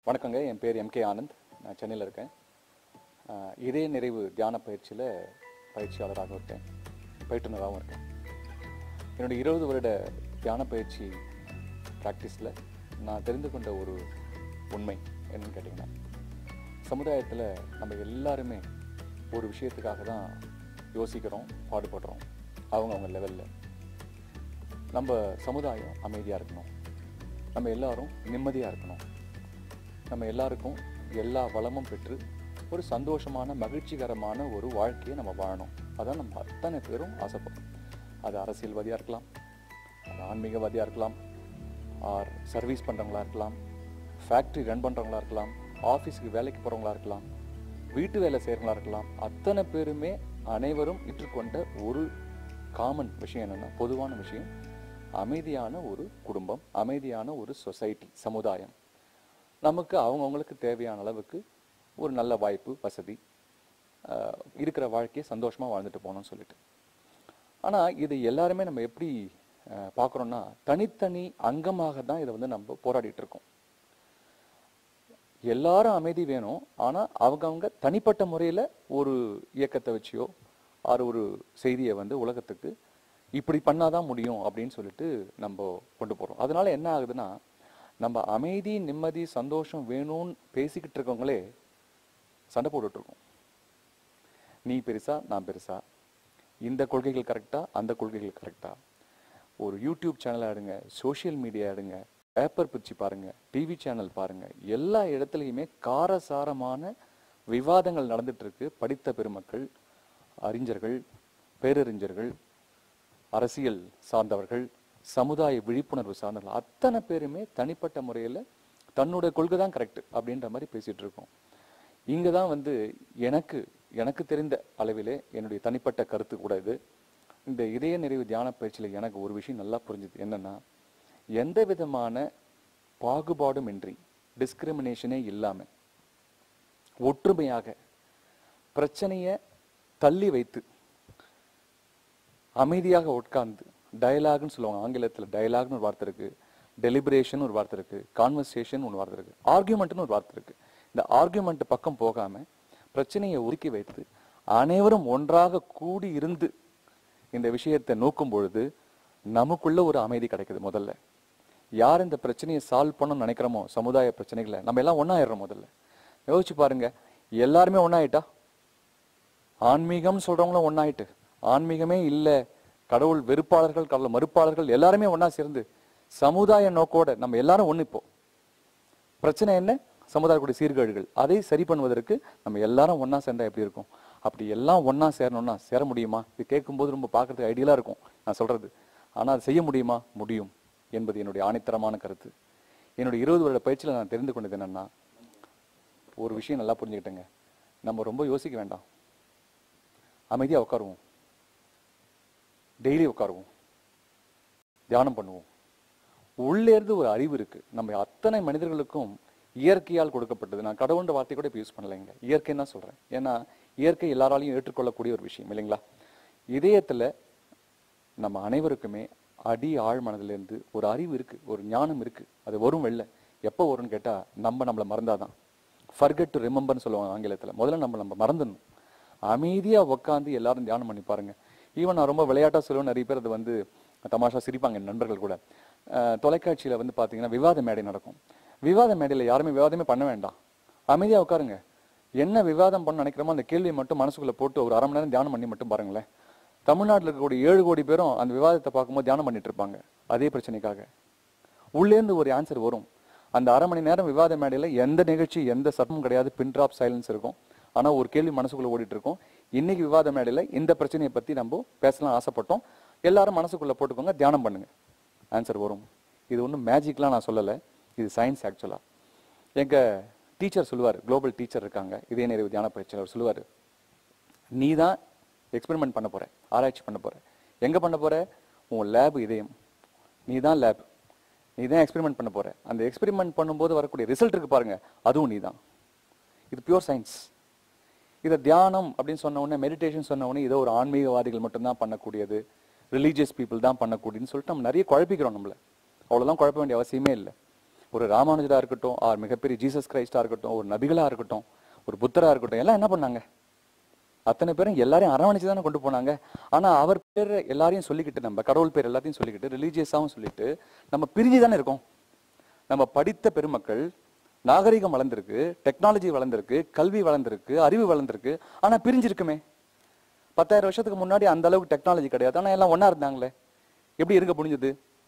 வணக்கங்க என் பேர் எம்கே ஆனந்த் நான் சென்னையில் இருக்கேன் ஆஹ் இதய நிறைவு தியான பயிற்சியில் பயிற்சியாளராகவும் இருக்கேன் பயிற்றுனராகவும் இருக்கேன் என்னுடைய இருபது வருட தியான பயிற்சி ப்ராக்டிஸில் நான் தெரிந்து கொண்ட ஒரு உண்மை என்னன்னு கேட்டிங்கன்னா சமுதாயத்தில் நம்ம எல்லாருமே ஒரு விஷயத்துக்காக தான் யோசிக்கிறோம் பாடுபடுறோம் அவங்கவுங்க லெவலில் நம்ம சமுதாயம் அமைதியாக இருக்கணும் நம்ம எல்லாரும் நிம்மதியாக இருக்கணும் நம்ம எல்லாருக்கும் எல்லா வளமும் பெற்று ஒரு சந்தோஷமான மகிழ்ச்சிகரமான ஒரு வாழ்க்கையை நம்ம வாழணும் அதான் நம்ம அத்தனை பேரும் ஆசைப்படுறோம் அது அரசியல்வாதியாக இருக்கலாம் அது ஆன்மீகவாதியாக இருக்கலாம் ஆர் சர்வீஸ் பண்ணுறவங்களா இருக்கலாம் ஃபேக்ட்ரி ரன் பண்ணுறவங்களா இருக்கலாம் ஆஃபீஸுக்கு வேலைக்கு போகிறவங்களா இருக்கலாம் வீட்டு வேலை செய்கிறவங்களா இருக்கலாம் அத்தனை பேருமே அனைவரும் இற்றுக்கொண்ட ஒரு காமன் விஷயம் என்னென்னா பொதுவான விஷயம் அமைதியான ஒரு குடும்பம் அமைதியான ஒரு சொசைட்டி சமுதாயம் நமக்கு அவங்கவுங்களுக்கு தேவையான அளவுக்கு ஒரு நல்ல வாய்ப்பு வசதி ஆஹ், இருக்கிற வாழ்க்கையை சந்தோஷமாக வாழ்ந்துட்டு போகணும்னு சொல்லிட்டு ஆனால் இது எல்லாருமே நம்ம எப்படி பார்க்குறோன்னா தனித்தனி அங்கமாக தான் இதை வந்து நம்ம போராடிட்டு இருக்கோம் எல்லாரும் அமைதி வேணும் ஆனால் அவங்கவங்க தனிப்பட்ட முறையில் ஒரு இயக்கத்தை வச்சியோ ஆறு ஒரு செய்தியை வந்து உலகத்துக்கு இப்படி பண்ணாதான் முடியும் அப்படின்னு சொல்லிட்டு நம்ம கொண்டு போகிறோம் அதனால என்ன ஆகுதுன்னா நம்ம அமைதி நிம்மதி சந்தோஷம் வேணும்னு பேசிக்கிட்டு இருக்கவங்களே சண்டை போட்டுட்டு இருக்கோம் நீ பெருசா நான் பெருசா இந்த கொள்கைகள் கரெக்டா அந்த கொள்கைகள் கரெக்டா ஒரு யூடியூப் சேனல் எடுங்க சோஷியல் மீடியா எடுங்க பேப்பர் பிரிச்சு பாருங்க டிவி சேனல் பாருங்க எல்லா இடத்துலையுமே காரசாரமான விவாதங்கள் நடந்துட்டு இருக்கு படித்த பெருமக்கள் அறிஞர்கள் பேரறிஞர்கள் அரசியல் சார்ந்தவர்கள் சமுதாய விழிப்புணர்வு சார்ந்தவர்கள் அத்தனை பேருமே தனிப்பட்ட முறையில் தன்னுடைய கொள்கை தான் கரெக்ட் அப்படின்ற மாதிரி பேசிட்டு இருக்கோம் இங்கே தான் வந்து எனக்கு எனக்கு தெரிந்த அளவிலே என்னுடைய தனிப்பட்ட கருத்து கூட இது இந்த இதய நிறைவு தியான பயிற்சியில் எனக்கு ஒரு விஷயம் நல்லா புரிஞ்சுது என்னன்னா எந்த விதமான பாகுபாடும் இன்றி டிஸ்கிரிமினேஷனே இல்லாமல் ஒற்றுமையாக பிரச்சனையை தள்ளி வைத்து அமைதியாக உட்கார்ந்து டயலாக்னு சொல்லுவாங்க ஆங்கிலத்தில் டயலாக்னு ஒரு வார்த்தை இருக்கு டெலிபரேஷன் ஒரு வார்த்தை இருக்கு கான்வர்சேஷன் ஒரு வார்த்தை இருக்கு ஆர்கியூமெண்ட்னு ஒரு வார்த்தை இருக்கு இந்த ஆர்கியூமெண்ட் பக்கம் போகாம பிரச்சனையை ஒதுக்கி வைத்து அனைவரும் ஒன்றாக கூடி இருந்து இந்த விஷயத்தை நோக்கும் பொழுது நமக்குள்ள ஒரு அமைதி கிடைக்குது முதல்ல யார் இந்த பிரச்சனையை சால்வ் பண்ணணும்னு நினைக்கிறோமோ சமுதாய பிரச்சனைகளை நம்ம எல்லாம் ஒன்னாயிடுறோம் முதல்ல யோசிச்சு பாருங்க எல்லாருமே ஒன்னாயிட்டா ஆன்மீகம் சொல்றவங்களும் ஒன்னாயிட்டு ஆன்மீகமே இல்ல கடவுள் வெறுப்பாளர்கள் கடவுள் மறுப்பாளர்கள் எல்லாருமே ஒண்ணா சேர்ந்து சமுதாய நோக்கோட நம்ம எல்லாரும் ஒண்ணு இப்போ பிரச்சனை என்ன சமுதாயக்கூடிய சீர்கேடுகள் அதை சரி பண்ணுவதற்கு நம்ம எல்லாரும் ஒண்ணா சேர்ந்தா எப்படி இருக்கும் அப்படி எல்லாம் ஒண்ணா சேரணும்னா சேர முடியுமா இது கேட்கும்போது ரொம்ப பார்க்கறதுக்கு ஐடியலா இருக்கும் நான் சொல்றது ஆனா அது செய்ய முடியுமா முடியும் என்பது என்னுடைய ஆணித்தரமான கருத்து என்னுடைய இருபது வருட பயிற்சியில் நான் தெரிந்து கொண்டது என்னன்னா ஒரு விஷயம் நல்லா புரிஞ்சுக்கிட்டேங்க நம்ம ரொம்ப யோசிக்க வேண்டாம் அமைதியா உட்காருவோம் டெய்லி உட்காருவோம் தியானம் பண்ணுவோம் உள்ளே இருந்து ஒரு அறிவு இருக்கு நம்ம அத்தனை மனிதர்களுக்கும் இயற்கையால் கொடுக்கப்பட்டது நான் கடவுள்ன்ற வார்த்தை கூட இப்போ யூஸ் பண்ணலைங்க இயற்கைன்னு தான் சொல்றேன் ஏன்னா இயற்கை எல்லாராலையும் ஏற்றுக்கொள்ளக்கூடிய ஒரு விஷயம் இல்லைங்களா இதயத்துல நம்ம அனைவருக்குமே அடி ஆழ் மனதிலிருந்து ஒரு அறிவு இருக்கு ஒரு ஞானம் இருக்கு அது வரும் வெளில எப்போ வரும்னு கேட்டா நம்ம நம்மளை மறந்தாதான் ஃபர்கெட் டு ரிமெம்பர்னு சொல்லுவாங்க ஆங்கிலத்துல முதல்ல நம்ம நம்ம மறந்துடணும் அமைதியா உட்காந்து எல்லாரும் தியானம் பண்ணி பாருங்க ஈவன் நான் ரொம்ப விளையாட்டா சொல்லுவேன் நிறைய பேர் அது வந்து தமாஷா சிரிப்பாங்க என் நண்பர்கள் கூட அஹ், தொலைக்காட்சியில வந்து பாத்தீங்கன்னா விவாத மேடை நடக்கும் விவாத மேடையில யாருமே விவாதமே பண்ண வேண்டாம் அமைதியா உட்காருங்க என்ன விவாதம் பண்ண நினைக்கிறோமோ அந்த கேள்வியை மட்டும் மனசுக்குள்ள போட்டு ஒரு அரை மணி நேரம் தியானம் பண்ணி மட்டும் பாருங்களேன் தமிழ்நாட்டில் இருக்கக்கூடிய ஏழு கோடி பேரும் அந்த விவாதத்தை பார்க்கும்போது தியானம் பண்ணிட்டு இருப்பாங்க அதே பிரச்சனைக்காக உள்ளேருந்து ஒரு ஆன்சர் வரும் அந்த அரை மணி நேரம் விவாத மேடையில எந்த நிகழ்ச்சி எந்த சத்தமும் கிடையாது பின் ட்ராப் சைலன்ஸ் இருக்கும் ஆனா ஒரு கேள்வி மனசுக்குள்ள ஓடிட்டு இருக்கும் இன்னைக்கு விவாத மேடையில இந்த பிரச்சனையை பத்தி நம்ம பேசலாம் ஆசைப்பட்டோம் எல்லாரும் மனசுக்குள்ள போட்டுக்கோங்க தியானம் பண்ணுங்க ஆன்சர் வரும் இது ஒன்றும் மேஜிக்லாம் நான் சொல்லலை இது சயின்ஸ் ஆக்சுவலா எங்க டீச்சர் சொல்லுவார் குளோபல் டீச்சர் இருக்காங்க இதே நிறைவு தியான பயிற்சியில் அவர் சொல்லுவார் நீ தான் எக்ஸ்பெரிமெண்ட் பண்ண போற ஆராய்ச்சி பண்ண போற எங்க பண்ண போற உன் லேப் இதயம் நீ தான் லேப் நீ தான் எக்ஸ்பெரிமெண்ட் பண்ண போற அந்த எக்ஸ்பெரிமெண்ட் பண்ணும்போது வரக்கூடிய ரிசல்ட் இருக்கு பாருங்க அதுவும் நீ தான் இது பியூர் சயின்ஸ் இதை தியானம் அப்படின்னு சொன்ன உடனே மெடிடேஷன் சொன்ன உடனே இதோ ஒரு ஆன்மீகவாதிகள் மட்டும்தான் பண்ணக்கூடியது ரிலீஜியஸ் பீப்புள் தான் பண்ணக்கூடியதுன்னு சொல்லிட்டு நம்ம நிறைய குழப்பிக்கிறோம் நம்மள அவ்வளோதான் குழப்ப வேண்டிய அவசியமே இல்லை ஒரு ராமானுஜரா இருக்கட்டும் ஆர் மிகப்பெரிய ஜீசஸ் கிரைஸ்டா இருக்கட்டும் ஒரு நபிகளா இருக்கட்டும் ஒரு புத்தரா இருக்கட்டும் எல்லாம் என்ன பண்ணாங்க அத்தனை பேரும் எல்லாரையும் அரவணைச்சு தானே கொண்டு போனாங்க ஆனா அவர் பேர் எல்லாரையும் சொல்லிக்கிட்டு நம்ம கடவுள் பேர் எல்லாத்தையும் சொல்லிக்கிட்டு ரிலீஜியஸாவும் சொல்லிட்டு நம்ம பிரிஞ்சு தானே இருக்கோம் நம்ம படித்த பெருமக்கள் நாகரிகம் வளர்ந்திருக்கு டெக்னாலஜி வளர்ந்திருக்கு கல்வி வளர்ந்திருக்கு அறிவு வளர்ந்திருக்கு ஆனா பிரிஞ்சிருக்குமே பத்தாயிரம் வருஷத்துக்கு முன்னாடி அந்த அளவுக்கு டெக்னாலஜி கிடையாது ஆனா எல்லாம் ஒண்ணா இருந்தாங்களே எப்படி இருக்க முடிஞ்சது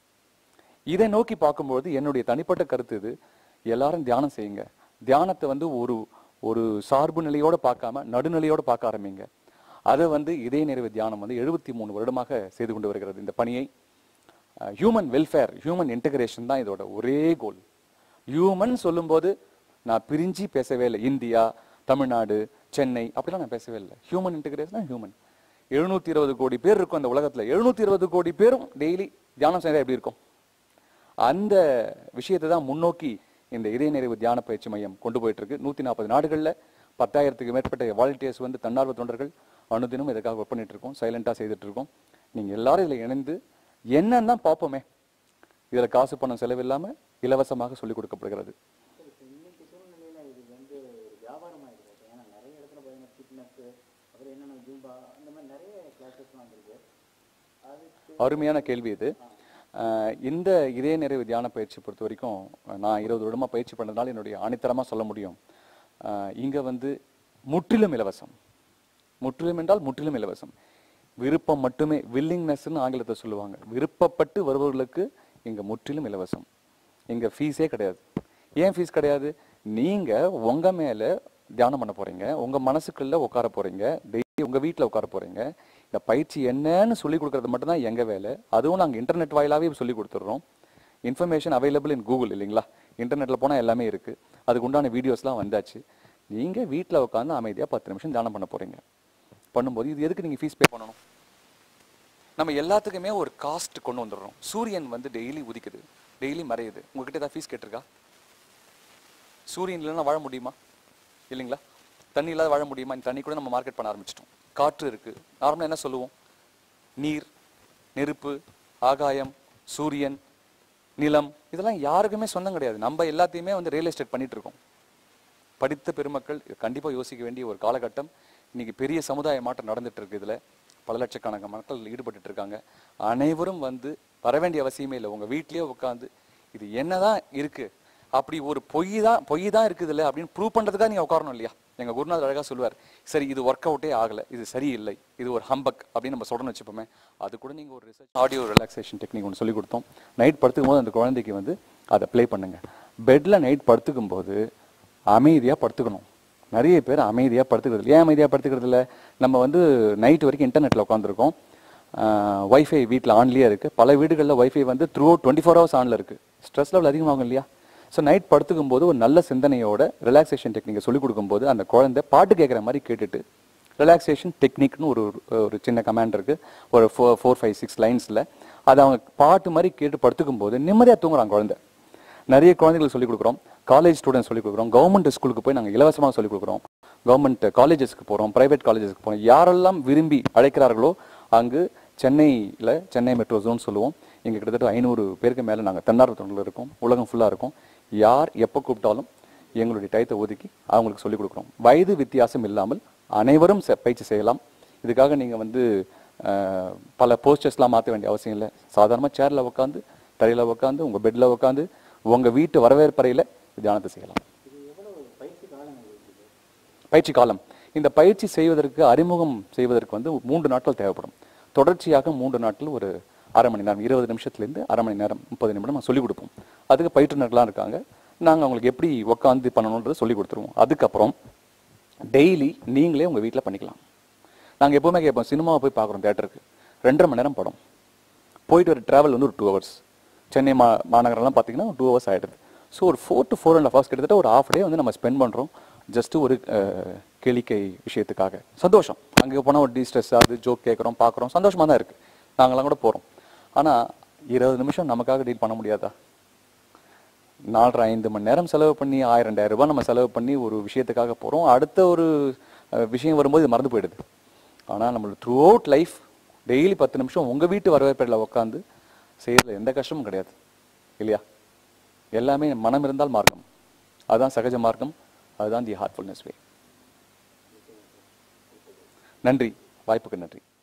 இதை நோக்கி பார்க்கும்போது என்னுடைய தனிப்பட்ட கருத்து இது எல்லாரும் தியானம் செய்யுங்க தியானத்தை வந்து ஒரு ஒரு சார்பு நிலையோட பார்க்காம நடுநிலையோட பார்க்க ஆரம்பிங்க அதை வந்து இதய நிறைவு தியானம் வந்து எழுபத்தி மூணு வருடமாக செய்து கொண்டு வருகிறது இந்த பணியை ஹியூமன் வெல்ஃபேர் ஹியூமன் இன்டகிரேஷன் தான் இதோட ஒரே கோல் ஹியூமன் சொல்லும்போது நான் பிரிஞ்சு பேசவே இல்லை இந்தியா தமிழ்நாடு சென்னை அப்படிலாம் நான் பேசவே இல்லை ஹியூமன் இன்டகிரேஷன் ஹியூமன் எழுநூத்தி இருபது கோடி பேர் இருக்கும் அந்த உலகத்துல எழுநூத்தி இருபது கோடி பேரும் டெய்லி தியானம் செய்யறா எப்படி இருக்கும் அந்த விஷயத்தை தான் முன்னோக்கி இந்த இதய நிறைவு தியான பயிற்சி மையம் கொண்டு போயிட்டு இருக்கு நூத்தி நாற்பது நாடுகள்ல பத்தாயிரத்துக்கு மேற்பட்ட வாலண்டியர்ஸ் வந்து தன்னார்வ தொண்டர்கள் அனுதினம் இதுக்காக ஒர்க் பண்ணிட்டு இருக்கோம் சைலண்டா செய்துட்டு இருக்கோம் நீங்க எல்லாரும் இதுல இணைந்து என்னன்னு தான் பார்ப்போமே இதுல காசு பணம் செலவில்லாம இலவசமாக சொல்லிக் கொடுக்கப்படுகிறது சரி இப்போ இன்னைக்கு சூழ்நிலையில இது வந்து ஒரு வியாபாரமாயிடுது இப்போ ஏன்னா நிறைய இடத்துல பார்த்தீங்கன்னா ஃபிட்னஸ் அப்புறம் என்னென்ன ஜூம்பா அந்த மாதிரி நிறைய கிளாஸஸ்லாம் வந்திருக்கு அதுக்கு அருமையான கேள்வி இது அஹ் இந்த இதய நிறைவு தியான பயிற்சி பொறுத்த வரைக்கும் நான் இருபது வருடமா பயிற்சி பண்ணதுனால என்னுடைய ஆணித்தரமா சொல்ல முடியும் அஹ் இங்க வந்து முற்றிலும் இலவசம் முற்றிலும் என்றால் முற்றிலும் இலவசம் விருப்பம் மட்டுமே வில்லிங்னஸ்ன்னு ஆங்கிலத்தை சொல்லுவாங்க விருப்பப்பட்டு வருபவர்களுக்கு இங்க முற்றிலும் இலவசம் இங்க ஃபீஸே கிடையாது ஏன் ஃபீஸ் கிடையாது நீங்க உங்க மேல தியானம் பண்ண போறீங்க உங்க மனசுக்குள்ள உட்கார போறீங்க டெய்லி உங்க வீட்ல உட்கார போறீங்க இந்த பயிற்சி என்னன்னு சொல்லி கொடுக்கறது மட்டும்தான் எங்க வேலை அதுவும் நாங்க இன்டர்நெட் வாயிலாவே சொல்லி கொடுத்துட்றோம் இன்ஃபர்மேஷன் அவைலபிள் இன் கூகுள் இல்லைங்களா இன்டர்நெட்ல போனா எல்லாமே இருக்கு அதுக்கு உண்டான வீடியோஸ்லாம் வந்தாச்சு நீங்க வீட்ல உட்காந்து அமைதியா பத்து நிமிஷம் தியானம் பண்ண போறீங்க பண்ணும்போது இது எதுக்கு நீங்க ஃபீஸ் பே பண்ணணும் நம்ம எல்லாத்துக்குமே ஒரு காஸ்ட் கொண்டு வந்துடுறோம் சூரியன் வந்து டெய்லி உதிக்குது டெய்லி மறையுது உங்ககிட்ட ஏதாவது ஃபீஸ் கேட்டிருக்கா சூரியன் இல்லைன்னா வாழ முடியுமா இல்லைங்களா தண்ணி இல்லாத வாழ முடியுமா இந்த தண்ணி கூட நம்ம மார்க்கெட் பண்ண ஆரம்பிச்சிட்டோம் காற்று இருக்கு நார்மலாக என்ன சொல்லுவோம் நீர் நெருப்பு ஆகாயம் சூரியன் நிலம் இதெல்லாம் யாருக்குமே சொந்தம் கிடையாது நம்ம எல்லாத்தையுமே வந்து ரியல் எஸ்டேட் பண்ணிட்டு இருக்கோம் படித்த பெருமக்கள் கண்டிப்பா யோசிக்க வேண்டிய ஒரு காலகட்டம் இன்னைக்கு பெரிய சமுதாய மாற்றம் நடந்துட்டு இருக்கு இதுல பல லட்சக்கணக்கான மக்கள் ஈடுபட்டுட்டு இருக்காங்க அனைவரும் வந்து வர வேண்டிய அவசியமே இல்லை உங்க வீட்லயே உட்காந்து இது என்னதான் இருக்கு அப்படி ஒரு பொய் தான் பொய் தான் இருக்குது இல்லை அப்படின்னு ப்ரூவ் பண்றதுக்காக நீங்க உட்காரணும் இல்லையா எங்க குருநாதர் அழகா சொல்லுவார் சரி இது ஒர்க் அவுட்டே ஆகல இது சரியில்லை இது ஒரு ஹம்பக் அப்படின்னு நம்ம சொல்றோம்னு வச்சுப்போமே அது கூட நீங்க ஒரு ரிசர்ச் ஆடியோ ரிலாக்ஸேஷன் டெக்னிக் ஒன்று சொல்லி கொடுத்தோம் நைட் படுத்துக்கும் போது அந்த குழந்தைக்கு வந்து அதை ப்ளே பண்ணுங்க பெட்ல நைட் படுத்துக்கும் போது அமைதியா படுத்துக்கணும் நிறைய பேர் அமைதியா படுத்துக்கிறது இல்ல. ஏன் அமைதியா படுத்துக்கிறது இல்ல நம்ம வந்து நைட் வரைக்கும் இன்டர்நெட்ல உட்காந்துருக்கோம் வைஃபை வீட்டில் ஆன்லயே இருக்கு பல வீடுகளில் வைஃபை வந்து throughout twenty four hours ஆன்ல இருக்கு ஸ்ட்ரெஸ் லெவல் அதிகமாகும் இல்லையா ஸோ நைட் படுத்துக்கும் போது ஒரு நல்ல சிந்தனையோட ரிலாக்ஸேஷன் டெக்னிக்கை சொல்லிக் கொடுக்கும்போது அந்த குழந்தை பாட்டு கேட்குற மாதிரி கேட்டுட்டு ரிலாக்ஸேஷன் டெக்னிக்னு ஒரு ஒரு சின்ன கமாண்ட் இருக்கு ஒரு ஃபோர் ஃபோர் ஃபைவ் சிக்ஸ் லைன்ஸில் அதை அவங்க பாட்டு மாதிரி கேட்டு படுத்துக்கும் போது நிம்மதியாக தூங்குறான் குழந்தை நிறைய குழந்தைகளுக்கு சொல்லிக் கொடுக்குறோம் காலேஜ் ஸ்டூடெண்ட்ஸ் சொல்லிக் கொடுக்குறோம் கவர்மெண்ட் ஸ்கூலுக்கு போய் நாங்கள் இலவசமாக சொல்லிக் கொடுக்குறோம் கவர்மெண்ட் காலேஜஸ்க்கு போகிறோம் பிரைவேட் காலேஜஸ்க்கு போகிறோம் யாரெல்லாம் விரும்பி அழைக்கிறார்களோ அங்கு சென்னையில் சென்னை மெட்ரோ ஜோன் சொல்லுவோம் இங்கே கிட்டத்தட்ட ஐநூறு பேருக்கு மேலே நாங்கள் தன்னார்வ தொண்டில் இருக்கோம் உலகம் ஃபுல்லாக இருக்கோம் யார் எப்போ கூப்பிட்டாலும் எங்களுடைய டயத்தை ஒதுக்கி அவங்களுக்கு சொல்லிக் கொடுக்குறோம் வயது வித்தியாசம் இல்லாமல் அனைவரும் செ- பயிற்சி செய்யலாம் இதுக்காக நீங்கள் வந்து அஹ், பல போஸ்டர்ஸ்லாம் மாற்ற வேண்டிய அவசியம் இல்லை சாதாரணமாக சேரில் உட்காந்து தரையில் உட்காந்து உங்கள் பெட்டில் உட்காந்து உங்கள் வீட்டு வரவேற்பறையில் தியானத்தை செய்யலாம் இது எவ்வளவு பயிற்சி காலங்கள் இருக்குது பயிற்சி காலம் இந்த பயிற்சி செய்வதற்கு அறிமுகம் செய்வதற்கு வந்து மூன்று நாட்கள் தேவைப்படும் தொடர்ச்சியாக மூன்று நாட்கள் ஒரு அரை மணி நேரம் இருபது நிமிஷத்துலேருந்து அரை மணி நேரம் முப்பது நிமிடம் நான் சொல்லிக் கொடுப்போம் அதுக்கு பயிற்றுனர்கள்லாம் இருக்காங்க நாங்கள் அவங்களுக்கு எப்படி உட்காந்து பண்ணணுன்றதை சொல்லி கொடுத்துருவோம் அதுக்கப்புறம் டெய்லி நீங்களே உங்கள் வீட்டில் பண்ணிக்கலாம் நாங்கள் எப்போவுமே கேட்போம் சினிமாவை போய் பார்க்குறோம் தேட்டருக்கு ரெண்டரை மணி நேரம் படம் போயிட்டு வர டிராவல் வந்து ஒரு டூ ஹவர்ஸ் சென்னை மா மாநகரெல்லாம் பார்த்தீங்கன்னா டூ ஹவர்ஸ் ஆகிடுது ஸோ ஒரு four to four and hours கிட்டத்தட்ட ஒரு ஹாஃப் டே வந்து நம்ம ஸ்பெண்ட் பண்ணுறோம் ஜஸ்ட் ஒரு அஹ், கேளிக்கை விஷயத்துக்காக சந்தோஷம் அங்கே போனால் ஒரு டிஸ்ட்ரெஸ் ஆகுது ஜோக் கேட்குறோம் பார்க்குறோம் சந்தோஷமாக தான் இருக்குது நாங்களாம் கூட போகிறோம் ஆனால் இருபது நிமிஷம் நமக்காக டீல் பண்ண முடியாதா நாலரை ஐந்து மணி நேரம் செலவு பண்ணி ஆயிரம் ரெண்டாயிரம் ரூபாய் நம்ம செலவு பண்ணி ஒரு விஷயத்துக்காக போகிறோம் அடுத்த ஒரு அஹ், விஷயம் வரும்போது இது மறந்து போயிடுது ஆனால் நம்மளோட த்ரூ அவுட் லைஃப் டெய்லி பத்து நிமிஷம் உங்கள் வீட்டு வரவேற்பறையில் உட்காந்து செய்யறதுல எந்த கஷ்டமும் கிடையாது இல்லையா எல்லாமே மனம் இருந்தால் மார்க்கம் அதுதான் சகஜ மார்க்கம் அதுதான் தி ஹார்ட்ஃபுல்னஸ் வே நன்றி வாய்ப்புக்கு நன்றி